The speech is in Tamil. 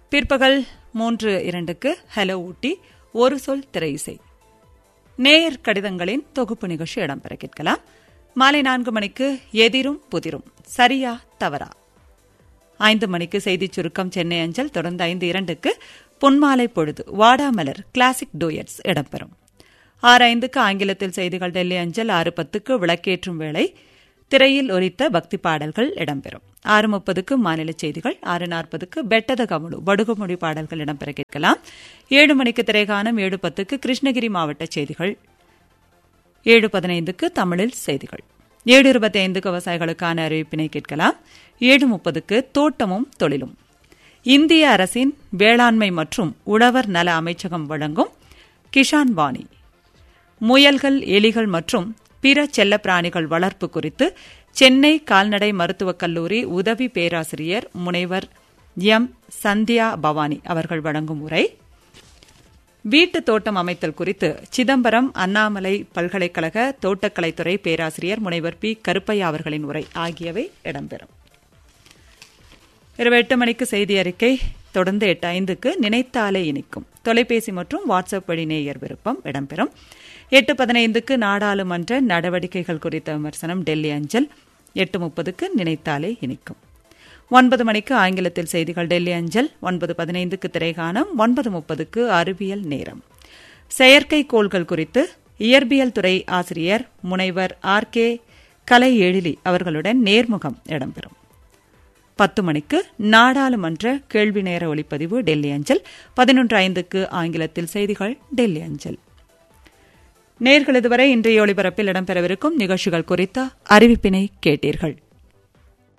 பிற்பகல் மூன்று இரண்டுக்கு ஹலோ ஊட்டி ஒரு சொல் திரை இசை நேயர் கடிதங்களின் தொகுப்பு நிகழ்ச்சி இடம்பெற கேட்கலாம் மாலை நான்கு மணிக்கு எதிரும் புதிரும் சரியா தவறா ஐந்து மணிக்கு செய்திச் சுருக்கம் சென்னை அஞ்சல் தொடர்ந்து ஐந்து இரண்டுக்கு பொன்மாலை பொழுது வாடாமலர் கிளாசிக் டூயட்ஸ் இடம்பெறும் ஆறு ஐந்துக்கு ஆங்கிலத்தில் செய்திகள் டெல்லி அஞ்சல் ஆறு பத்துக்கு விளக்கேற்றும் வேளை திரையில் ஒலித்த பக்தி பாடல்கள் இடம்பெறும் ஆறு முப்பதுக்கு மாநில செய்திகள் ஆறு நாற்பதுக்கு பெட்டத கமுழு வடுகுமொழி பாடல்கள் இடம்பெற கேட்கலாம் ஏழு மணிக்கு திரைகானம் ஏழு பத்துக்கு கிருஷ்ணகிரி மாவட்ட செய்திகள் ஏழு பதினைந்துக்கு தமிழில் செய்திகள் ஏழு இருபத்தி ஐந்துக்கு விவசாயிகளுக்கான அறிவிப்பினை கேட்கலாம் ஏழு முப்பதுக்கு தோட்டமும் தொழிலும் இந்திய அரசின் வேளாண்மை மற்றும் உழவர் நல அமைச்சகம் வழங்கும் கிஷான் வாணி முயல்கள் எலிகள் மற்றும் பிற செல்லப்பிராணிகள் வளர்ப்பு குறித்து சென்னை கால்நடை மருத்துவக் கல்லூரி உதவி பேராசிரியர் முனைவர் எம் சந்தியா பவானி அவர்கள் வழங்கும் உரை வீட்டு தோட்டம் அமைத்தல் குறித்து சிதம்பரம் அண்ணாமலை பல்கலைக்கழக தோட்டக்கலைத்துறை பேராசிரியர் முனைவர் பி கருப்பையா அவர்களின் உரை ஆகியவை இடம்பெறும் இரவு எட்டு மணிக்கு செய்தி அறிக்கை தொடர்ந்து எட்டு ஐந்துக்கு நினைத்தாலே இனிக்கும் தொலைபேசி மற்றும் வாட்ஸ்அப் வழி நேயர் விருப்பம் இடம்பெறும் எட்டு பதினைந்துக்கு நாடாளுமன்ற நடவடிக்கைகள் குறித்த விமர்சனம் டெல்லி அஞ்சல் எட்டு முப்பதுக்கு நினைத்தாலே இனிக்கும் ஒன்பது மணிக்கு ஆங்கிலத்தில் செய்திகள் டெல்லி அஞ்சல் ஒன்பது பதினைந்துக்கு திரைகானம் ஒன்பது முப்பதுக்கு அறிவியல் நேரம் செயற்கைக்கோள்கள் குறித்து இயற்பியல் துறை ஆசிரியர் முனைவர் ஆர் கே கலை எழிலி அவர்களுடன் நேர்முகம் இடம்பெறும் பத்து மணிக்கு நாடாளுமன்ற கேள்வி நேர ஒலிப்பதிவு டெல்லி அஞ்சல் பதினொன்று ஐந்துக்கு ஆங்கிலத்தில் செய்திகள் டெல்லி அஞ்சல் நேர்கள் இதுவரை இன்றைய ஒளிபரப்பில் இடம்பெறவிருக்கும் நிகழ்ச்சிகள் குறித்த அறிவிப்பினை கேட்டீர்கள்